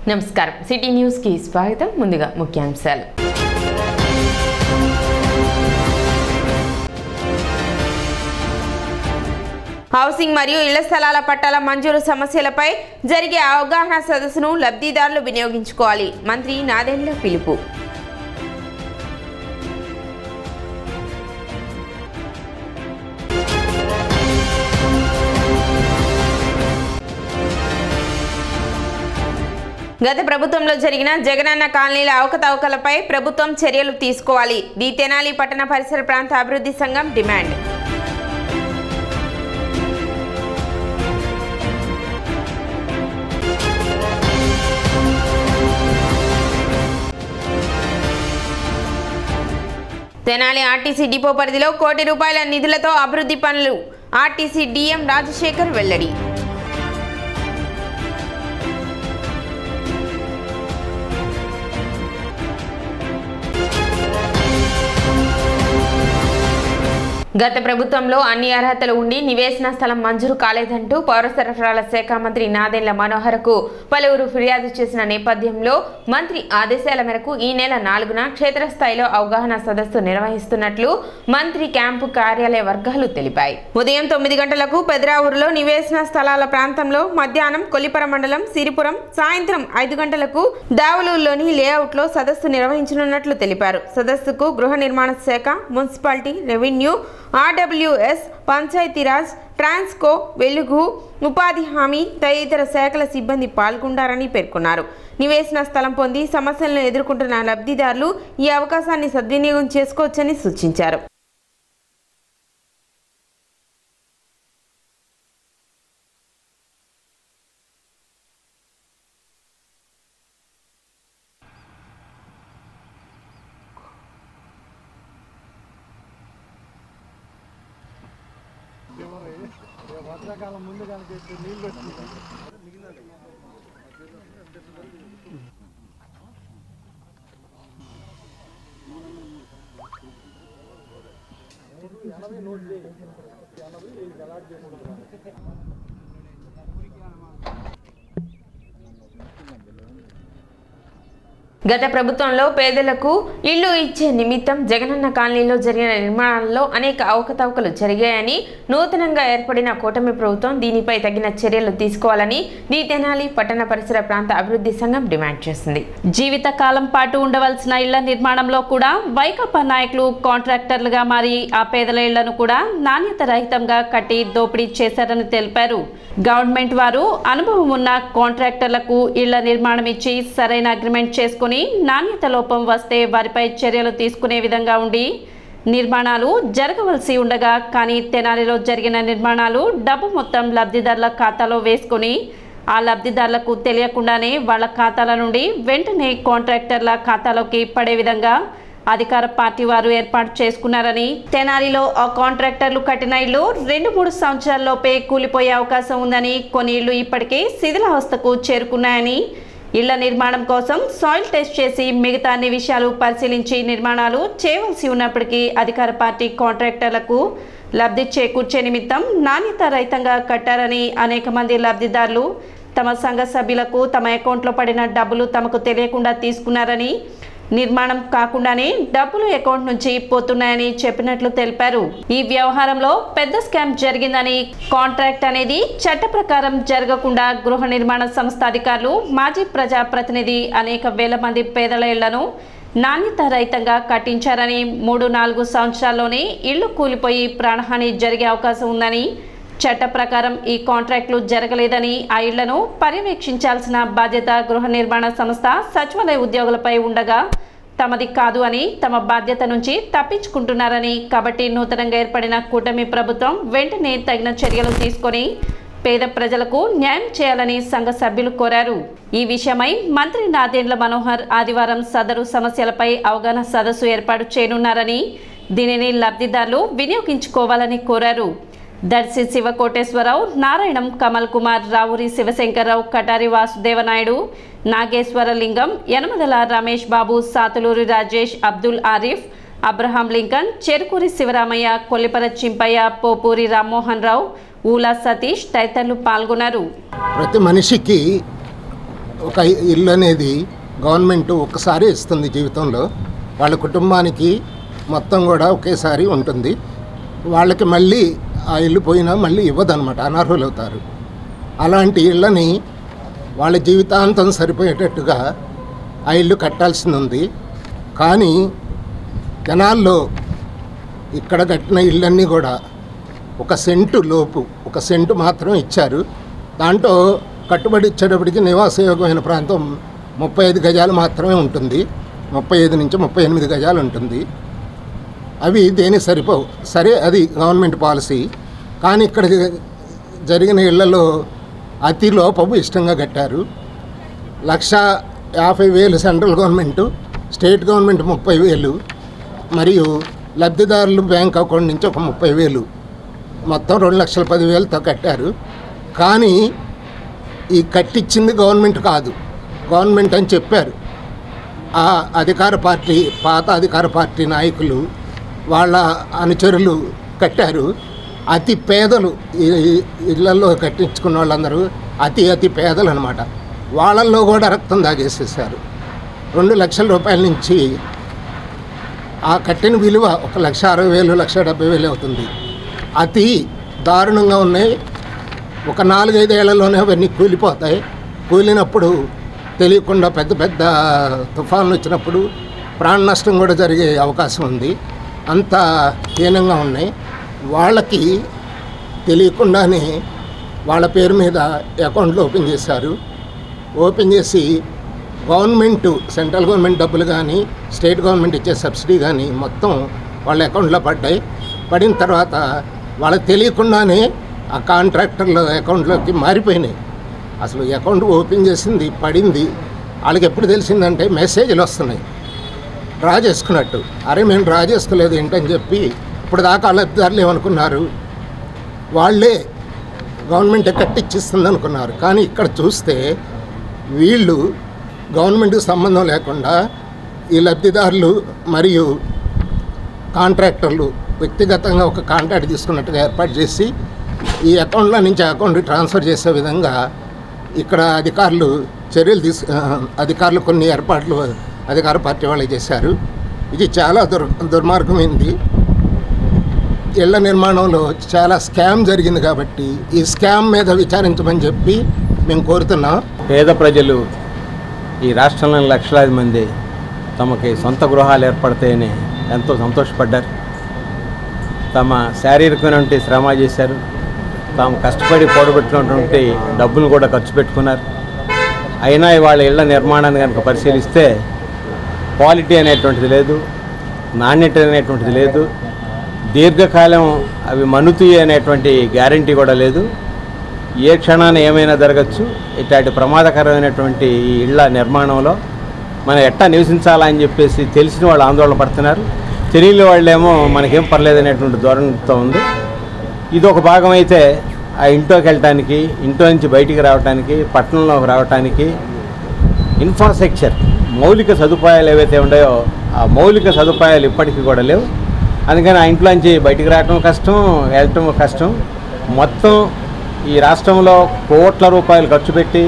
నమస్కారం city news కి స్వాగతం ముందుగా ముఖ్యాంశాలు హౌసింగ్ మరియు ఇళ్ల స్థలాల పట్టాల మంజూరు సమస్యలపై జరిగే అవగాహన సదస్సును లబ్ధిదారులు వినియోగించుకోవాలి మంత్రి నాదెండ్ల పిలుపు గత ప్రభుత్వంలో జరిగిన జగనన్న కాలనీల అవకతవకలపై ప్రభుత్వం చర్యలు తీసుకోవాలి ది తెనాలి పట్టణ పరిసర ప్రాంత అభివృద్ధి సంఘం డిమాండ్ తెనాలి ఆర్టీసీ డిపో పరిధిలో కోటి రూపాయల నిధులతో అభివృద్ధి పనులు ఆర్టీసీ డిఎం రాజశేఖర్ వెల్లడి గత ప్రభుత్వంలో అన్ని అర్హతలు ఉండి నివేశన స్థలం మంజూరు కాలేదంటూ పౌర సరఫరాల శాఖ మంత్రి నాదెండ్ల మనోహర్కు పలువురు ఫిర్యాదు చేసిన నేపథ్యంలో మంత్రి ఆదేశాల మేరకు ఈ నెల నాలుగున క్షేత్రస్థాయిలో అవగాహన సదస్సు నిర్వహిస్తున్నట్లు మంత్రి క్యాంపు కార్యాలయ వర్గాలు తెలిపాయి ఉదయం తొమ్మిది గంటలకు పెదరావూరులో నివేశన స్థలాల ప్రాంతంలో మధ్యాహ్నం కొల్లిపర మండలం సిరిపురం సాయంత్రం ఐదు గంటలకు దావులూరులోని లేఅవుట్లో సదస్సు నిర్వహించనున్నట్లు తెలిపారు సదస్సుకు గృహ నిర్మాణ శాఖ municipality revenue RWS Panchayati Raj Transco Velugu ఉపాధి హామీ తదితర శాఖల సిబ్బంది పాల్గొంటారని పేర్కొన్నారు నివేశన స్థలం పొంది సమస్యలను ఎదుర్కొంటున్న లబ్ధిదారులు ఈ అవకాశాన్ని సద్వినియోగం చేసుకోవచ్చని సూచించారు వర్షాకాలం ముందు కనుక నీళ్ళు వచ్చింది గత ప్రభుత్వంలో పేదలకు ఇల్లు ఇచ్చే నిమిత్తం జగనన్న కాలనీలో జరిగిన నిర్మాణాల్లో అనేక అవకతవకలు జరిగాయని నూతనంగా ఏర్పడిన కూటమి ప్రభుత్వం దీనిపై తగిన చర్యలు తీసుకోవాలని ది తెనాలి పట్టణ పరిసర ప్రాంత అభివృద్ధి సంఘం డిమాండ్ చేసింది జీవితకాలం పాటు ఉండవలసిన ఇళ్ల నిర్మాణంలో కూడా వైకాపా నాయకులు కాంట్రాక్టర్లుగా మారి ఆ పేదల ఇళ్లను కూడా నాణ్యత రహితంగా కట్టి దోపిడీ చేశారని తెలిపారు గవర్నమెంట్ వారు అనుభవం ఉన్న కాంట్రాక్టర్లకు ఇళ్ల నిర్మాణం ఇచ్చి సరైన అగ్రిమెంట్ చేసుకుని నాణ్యత లోపం వస్తే వారిపై చర్యలు తీసుకునే విధంగా ఉండి నిర్మాణాలు జరగవలసి ఉండగా కానీ తెనాలిలో జరిగిన నిర్మాణాలు డబ్బు మొత్తం లబ్ధిదారుల ఖాతాలో వేసుకొని ఆ లబ్ధిదారులకు తెలియకుండానే వాళ్ళ ఖాతాల నుండి వెంటనే కాంట్రాక్టర్ల ఖాతాలోకి పడే విధంగా అధికార పార్టీ వారు ఏర్పాటు చేసుకున్నారని తెనాలిలో ఆ కాంట్రాక్టర్లు కట్టిన ఇల్లు రెండు మూడు సంవత్సరాల్లోపే కూలిపోయే అవకాశం ఉందని కొన్ని ఇళ్లు ఇప్పటికే శిథిలావస్థకు చేరుకున్నాయని ఇళ్ల నిర్మాణం కోసం సాయిల్ టెస్ట్ చేసి మిగతా అన్ని విషయాలు పరిశీలించి నిర్మాణాలు చేయవలసి ఉన్నప్పటికీ అధికార పార్టీ కాంట్రాక్టర్లకు లబ్ధి చేకూర్చే నిమిత్తం నాణ్యత రహితంగా కట్టారని అనేక మంది లబ్ధిదారులు తమ సంఘ సభ్యులకు తమ అకౌంట్లో పడిన డబ్బులు తమకు తెలియకుండా తీసుకున్నారని నిర్మాణం కాకుండానే డబ్బులు అకౌంట్ నుంచి పోతున్నాయని చెప్పినట్లు తెలిపారు ఈ వ్యవహారంలో పెద్ద స్కామ్ జరిగిందని కాంట్రాక్ట్ అనేది చట్ట ప్రకారం జరగకుండా గృహ నిర్మాణ సంస్థ అధికారులు మాజీ ప్రజా ప్రతినిధి అనేక వేల మంది పేదల ఇళ్లను నాణ్యత రహితంగా కట్టించారని మూడు నాలుగు సంవత్సరాల్లోనే ఇళ్లు కూలిపోయి ప్రాణహాని జరిగే అవకాశం ఉందని చట్ట ప్రకారం ఈ కాంట్రాక్టులు జరగలేదని ఆ ఇళ్లను పర్యవేక్షించాల్సిన బాధ్యత గృహ నిర్మాణ సంస్థ సచివాలయ ఉద్యోగులపై ఉండగా తమది కాదు అని తమ బాధ్యత నుంచి తప్పించుకుంటున్నారని కాబట్టి నూతనంగా ఏర్పడిన కూటమి ప్రభుత్వం వెంటనే తగిన చర్యలు తీసుకొని పేద ప్రజలకు న్యాయం చేయాలని సంఘ సభ్యులు కోరారు ఈ విషయమై మంత్రి నాదెండ్ల మనోహర్ ఆదివారం సదరు సమస్యలపై అవగాహన సదస్సు ఏర్పాటు చేయనున్నారని దీనిని లబ్ధిదారులు వినియోగించుకోవాలని కోరారు దర్శి శివకోటేశ్వరరావు నారాయణం కమల్ కుమార్ రావురి శివశంకర్రావు కటారి వాసుదేవనాయుడు నాగేశ్వరలింగం యనమదల రమేష్ బాబు సాతులూరి రాజేష్ అబ్దుల్ ఆరిఫ్ అబ్రహాం లింకన్ చెరుకూరి శివరామయ్య కొల్లిపర చింపయ్య పోపూరి రామ్మోహన్ రావు ఊలా సతీష్ తదితరులు పాల్గొన్నారు ప్రతి మనిషికి ఒక ఇల్లు అనేది గవర్నమెంట్ ఒక్కసారి ఇస్తుంది జీవితంలో వాళ్ళ కుటుంబానికి మొత్తం కూడా ఒకేసారి ఉంటుంది వాళ్ళకి మళ్ళీ ఆ ఇల్లు పోయినా మళ్ళీ ఇవ్వదన్నమాట అనర్హులు అవుతారు అలాంటి ఇళ్ళని వాళ్ళ జీవితాంతం సరిపోయేటట్టుగా ఆ ఇల్లు కట్టాల్సింది ఉంది కానీ జనాల్లో ఇక్కడ కట్టిన ఇళ్ళన్నీ కూడా ఒక సెంటు లోపు ఒక సెంటు మాత్రం ఇచ్చారు దాంట్లో కట్టుబడి ఇచ్చేటప్పటికి నివాసయోగ్యమైన ప్రాంతం ముప్పై ఐదు గజాలు మాత్రమే ఉంటుంది ముప్పై ఐదు నుంచి ముప్పై ఎనిమిది గజాలు ఉంటుంది అవి దేనికి సరిపోవు సరే అది గవర్నమెంట్ పాలసీ కానీ ఇక్కడ జరిగిన ఇళ్లలో అతి లోపము ఇష్టంగా కట్టారు లక్ష యాభై వేలు సెంట్రల్ గవర్నమెంట్ స్టేట్ గవర్నమెంట్ ముప్పై వేలు మరియు లబ్ధిదారులు బ్యాంక్ అకౌంట్ నుంచి ఒక ముప్పై వేలు మొత్తం రెండు లక్షల పదివేలతో కట్టారు కానీ ఈ కట్టించింది గవర్నమెంట్ కాదు గవర్నమెంట్ అని చెప్పారు ఆ అధికార పార్టీ పాత అధికార పార్టీ నాయకులు వాళ్ళ అనుచరులు కట్టారు అతి పేదలు ఈ ఈ ఇళ్లలో కట్టించుకున్న వాళ్ళందరూ అతి అతి పేదలు అనమాట వాళ్ళల్లో కూడా రక్తం దాగేసేసారు రెండు లక్షల రూపాయల నుంచి ఆ కట్టిన విలువ ఒక లక్ష అరవై వేలు లక్ష డెబ్బై వేలు అవుతుంది అతి దారుణంగా ఉన్నాయి ఒక నాలుగైదేళ్లలోనే అవన్నీ కూలిపోతాయి కూలినప్పుడు తెలియకుండా పెద్ద పెద్ద తుఫాన్లు వచ్చినప్పుడు ప్రాణ నష్టం కూడా జరిగే అవకాశం ఉంది అంత హీనంగా ఉన్నాయి వాళ్ళకి తెలియకుండానే వాళ్ళ పేరు మీద అకౌంట్లు ఓపెన్ చేశారు ఓపెన్ చేసి గవర్నమెంట్ సెంట్రల్ గవర్నమెంట్ డబ్బులు కానీ స్టేట్ గవర్నమెంట్ ఇచ్చే సబ్సిడీ కానీ మొత్తం వాళ్ళ అకౌంట్లో పడ్డాయి పడిన తర్వాత వాళ్ళకి తెలియకుండానే ఆ కాంట్రాక్టర్ల అకౌంట్లోకి మారిపోయినాయి అసలు అకౌంట్ ఓపెన్ చేసింది పడింది వాళ్ళకి ఎప్పుడు తెలిసిందంటే మెసేజ్లు వస్తున్నాయి డ్రా చేసుకున్నట్టు అరే మేము డ్రా చేసుకోలేదు ఏంటని చెప్పి ఇప్పుడు దాకా లబ్ధిదారులు ఏమనుకున్నారు వాళ్ళే గవర్నమెంట్ కట్టిచ్చిస్తుంది అనుకున్నారు కానీ ఇక్కడ చూస్తే వీళ్ళు గవర్నమెంట్కి సంబంధం లేకుండా ఈ లబ్ధిదారులు మరియు కాంట్రాక్టర్లు వ్యక్తిగతంగా ఒక కాంట్రాక్ట్ తీసుకున్నట్టుగా ఏర్పాటు చేసి ఈ అకౌంట్లో నుంచి ఆ అకౌంట్ ట్రాన్స్ఫర్ చేసే విధంగా ఇక్కడ అధికారులు చర్యలు తీసు ఆ, అధికారులు కొన్ని ఏర్పాట్లు అధికార పార్టీ వాళ్ళు చేశారు ఇది చాలా దుర్ దుర్మార్గమైంది ఇళ్ల నిర్మాణంలో చాలా స్కామ్ జరిగింది కాబట్టి ఈ స్కామ్ మీద విచారించమని చెప్పి మేము కోరుతున్నాం పేద ప్రజలు ఈ రాష్ట్రంలోని లక్షలాది మంది తమకి సొంత గృహాలు ఏర్పడతాయని ఎంతో సంతోషపడ్డారు తమ శారీరకమైనటువంటి శ్రమ చేశారు తాము కష్టపడి కూడబెట్టినటువంటి డబ్బులు కూడా ఖర్చు పెట్టుకున్నారు అయినా వాళ్ళ ఇళ్ల నిర్మాణాన్ని కనుక పరిశీలిస్తే క్వాలిటీ అనేటువంటిది లేదు నాణ్యత అనేటువంటిది లేదు దీర్ఘకాలం అవి మనుతాయి అనేటువంటి గ్యారంటీ కూడా లేదు ఏ క్షణాన ఏమైనా జరగచ్చు ఇట్లాంటి ప్రమాదకరమైనటువంటి ఈ ఇళ్ల నిర్మాణంలో మనం ఎట్టా నివసించాలా అని చెప్పేసి తెలిసిన వాళ్ళు ఆందోళన పడుతున్నారు తెలియని వాళ్ళేమో మనకేం పర్లేదు అనేటువంటి ధోరణితో ఉంది ఇది ఒక భాగం అయితే ఆ ఇంట్లోకి వెళ్ళటానికి ఇంట్లో నుంచి బయటికి రావడానికి పట్టణంలోకి రావటానికి ఇన్ఫ్రాస్ట్రక్చర్ మౌలిక సదుపాయాలు ఏవైతే ఉన్నాయో ఆ మౌలిక సదుపాయాలు ఇప్పటికీ కూడా లేవు అందుకని ఆ ఇంట్లోంచి బయటికి రావటం కష్టం వెళ్ళటం కష్టం మొత్తం ఈ రాష్ట్రంలో కోట్ల రూపాయలు ఖర్చు పెట్టి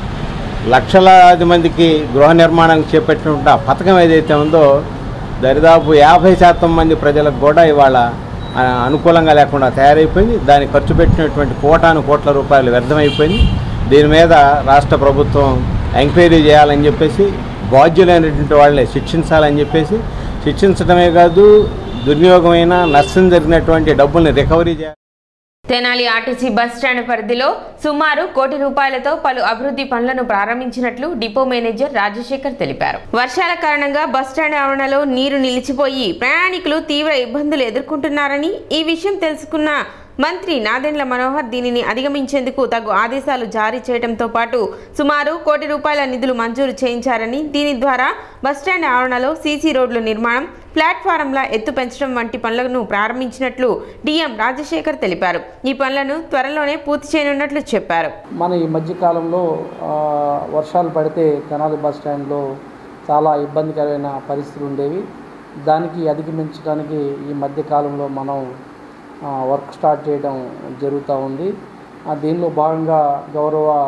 లక్షలాది మందికి గృహ నిర్మాణానికి చేపట్టినటువంటి ఆ పథకం ఏదైతే ఉందో దరిదాపు యాభై శాతం మంది ప్రజలకు కూడా ఇవాళ ఆ, అనుకూలంగా లేకుండా తయారైపోయింది దానికి ఖర్చు పెట్టినటువంటి కోటాను కోట్ల రూపాయలు వ్యర్థమైపోయింది దీని మీద రాష్ట్ర ప్రభుత్వం ఎంక్వైరీ చేయాలని చెప్పేసి బాధ్యులైనటువంటి వాళ్ళని శిక్షించాలని చెప్పేసి శిక్షించడమే కాదు దుర్వినియోగమైన నష్టం జరిగినటువంటి డబ్బుల్ని రికవరీ చేయాలి తెనాలి ఆర్టీసీ బస్ స్టాండ్ పరిధిలో సుమారు కోటి రూపాయలతో పలు అభివృద్ధి పనులను ప్రారంభించినట్లు డిపో మేనేజర్ రాజశేఖర్ తెలిపారు వర్షాల కారణంగా బస్ స్టాండ్ ఆవరణలో నీరు నిలిచిపోయి ప్రయాణికులు తీవ్ర ఇబ్బందులు ఎదుర్కొంటున్నారని ఈ విషయం తెలుసుకున్న మంత్రి నాదెండ్ల మనోహర్ దీనిని అధిగమించేందుకు తగు ఆదేశాలు జారీ చేయడంతో పాటు సుమారు కోటి రూపాయల నిధులు మంజూరు చేయించారని దీని ద్వారా బస్టాండ్ ఆవరణలో సీసీ రోడ్ల నిర్మాణం ప్లాట్ఫారంల ఎత్తు పెంచడం వంటి పనులను ప్రారంభించినట్లు డిఎం రాజశేఖర్ తెలిపారు ఈ పనులను త్వరలోనే పూర్తి చేయనున్నట్లు చెప్పారు మన ఈ మధ్యకాలంలో ఆ, వర్షాలు పడితే తెనాలి బస్ స్టాండ్లో చాలా ఇబ్బందికరమైన పరిస్థితులు ఉండేవి దానికి అధిగమించడానికి ఈ మధ్యకాలంలో మనం ఆ, వర్క్ స్టార్ట్ చేయడం జరుగుతూ ఉంది ఆ, దీనిలో భాగంగా గౌరవ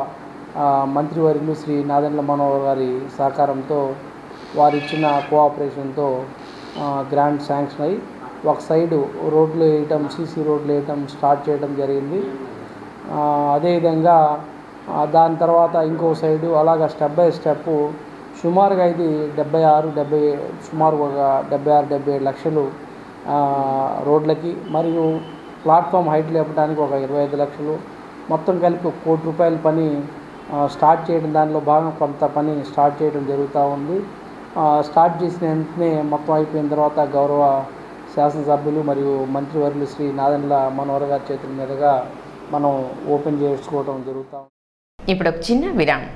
ఆ, మంత్రివర్యులు శ్రీ నాదెండ్ల మనోహర్ గారి సహకారంతో వారు ఇచ్చిన కోఆపరేషన్తో ఆ, గ్రాంట్ శాంక్షన్ అయ్యి ఒక సైడు రోడ్లు వేయటం సీసీ రోడ్లు వేయటం స్టార్ట్ చేయడం జరిగింది ఆ, అదేవిధంగా ఆ, దాని తర్వాత ఇంకో సైడు అలాగ స్టెప్ బై స్టెప్ సుమారుగా ఇది డెబ్బై ఆరు డెబ్బై సుమారు ఒక డెబ్బై ఆరు డెబ్బై ఏడు లక్షలు ఆ, రోడ్లకి మరియు ప్లాట్ఫామ్ హైట్ లేపడానికి ఒక ఇరవై ఐదు లక్షలు మొత్తం కలిపి ఒక కోటి రూపాయల పని ఆ, స్టార్ట్ చేయడం దానిలో భాగం కొంత పని స్టార్ట్ చేయడం జరుగుతూ ఉంది ఆ, స్టార్ట్ చేసిన వెంటనే మొత్తం అయిపోయిన తర్వాత గౌరవ శాసనసభ్యులు మరియు మంత్రివర్యులు శ్రీ నాదెండ్ల మనోహర్ గారి చేతుల మీదుగా మనం ఓపెన్ చేసుకోవడం జరుగుతూ ఉంది. ఇప్పుడు ఒక చిన్న విరామం